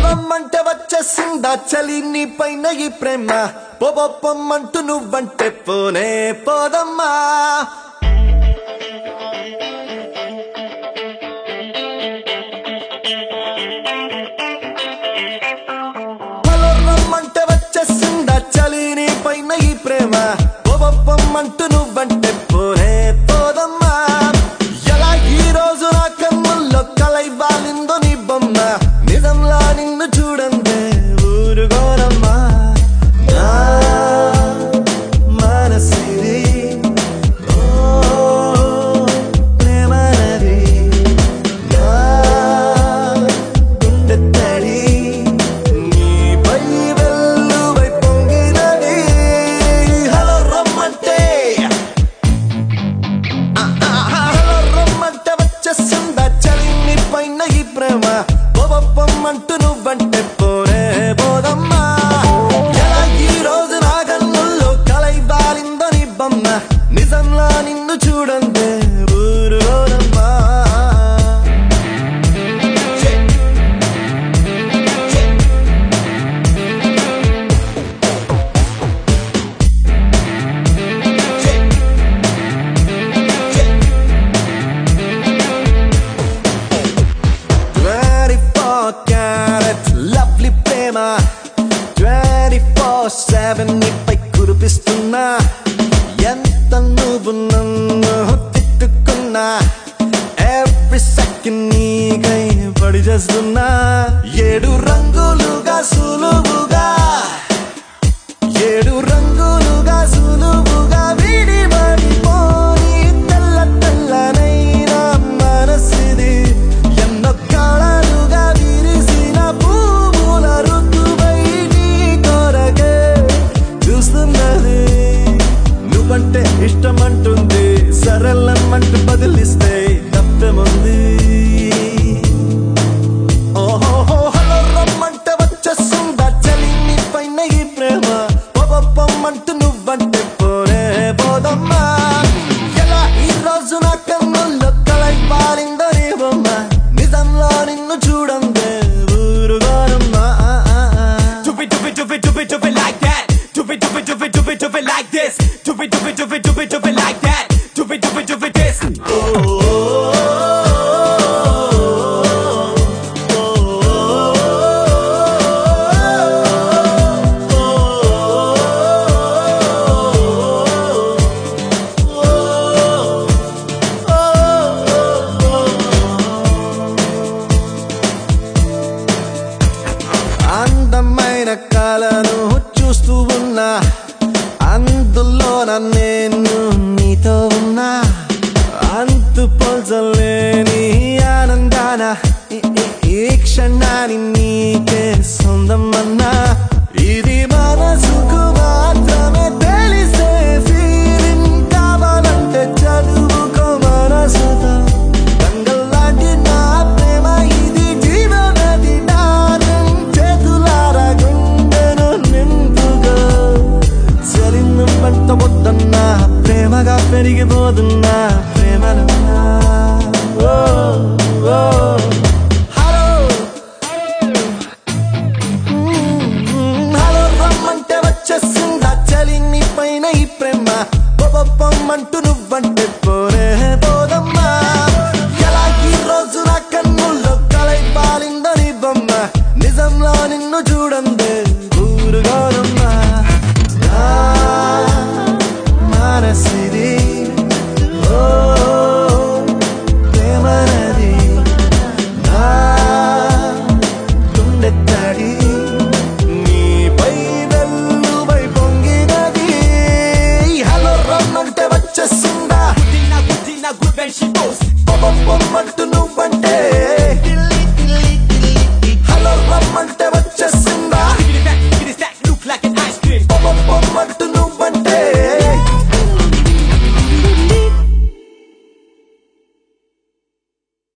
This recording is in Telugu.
రమ్మంటే వచ్చేసిందా చలి నీ పైన ఈ ప్రేమ పొప్పమ్మంటూ నువ్వంటే పోనే పోదమ్మా హలో రమ్మంటే వచ్చేసిందా చలి నీ పైన ఈ ప్రేమ పొప్పమ్మంటూ నువ్వంటే పోనే పోదమ్మా ఎలా ఈ రోజు నా కన్నుల్లో కలై బాలిందో నీ బొమ్మ నిజంలా నిన్ను చూడందే ఊరుగోరమ్మా నా మనసిది ఓ ప్రేమనది నా గుండె తడి నీపై వెల్లువై పొంగినది హలో రమ్మంటే హలో రమ్మంటే వచ్చేసిందా చలి నీ పైన ఈ ప్రేమ పొప్పమ్మంటూ నువ్వంటే పోనే పోదమ్మా ఎలా ఈ రోజు నా కన్నుల్లో కలై బాలిందో నీ బొమ్మ నిజంలా నిన్ను చూడందే ఊరుగోరమ్మా Twenty-four carat lovely ప్రేమ ట్వంటీ ఫోర్ సెవెన్ నీపై కురిపిస్తున్నా ఎంత నువ్వు నన్ను తిట్టుకున్నా ఎవ్రీ సెకండ్ నీకై పడి చేస్తున్నా ఏడు రంగులుగా సులువుగా ఏడు రంగులుగా సులువుగా విడిపడిపోని తెల్ల తెల్లనైన మనసిది ఎన్నో కాళాలుగా విరిసిన పువ్వుల ఋతువై నీ కొరకే చూస్తున్నది నువ్వంటే ఇష్టమంటుంది సరళమంటూ బదిలిస్తే తప్పేముంది ఓహో హలో రమ్మంటే వచ్చేసిందా చలి నీ పైన ఈ ప్రేమ పొప్పమ్మంటూ నువ్వంటే పోనే పోదమ్మా ఎలా ఈ రోజు నా కన్నుల్లో కలై పాలిందో నీ బొమ్మ నిజంలో నిన్ను చూడందే ఊరుగోరమ్మా Do it, do it, do it, do it, do it like that. Do it, do it, do it, do it, do it like this. Do it, do it, do it, do it, do it like that. Do it, do it, do it, this. అందమైన కళను చూస్తూ ఉన్నా అందులో నేను నీతో ఉన్నా అంతు పొందలేని ఆనందాన ఈ- ఈ- ఈ క్షణాన్ని నీకే సొందమన్నా ఇది మనసుకు మాత్రమే తెలిసే ఫీలింగ్ కావాలంటే చదువుకో మనసుతో గంగల్లాంటి నా ప్రేమ ఇది జీవనది దానం చేతులారా గుండెను నింపుగా చలినం పంట వద్దన్నా ప్రేమగా పెరిగిపోతున్నా ప్రేమలన్నా ఓ ఓ హలో మ్మ్, హలో రమ్మంటే వచ్చేసిందా చలి నీ పైన ఈ ప్రేమ పొప్పమ్మంటూ నువ్వంటే పోనే పోదమ్మా ఎలా ఈ రోజు నా కన్నుల్లో కలై పాలిందో నీ బొమ్మ నిజంలో నిన్ను చూ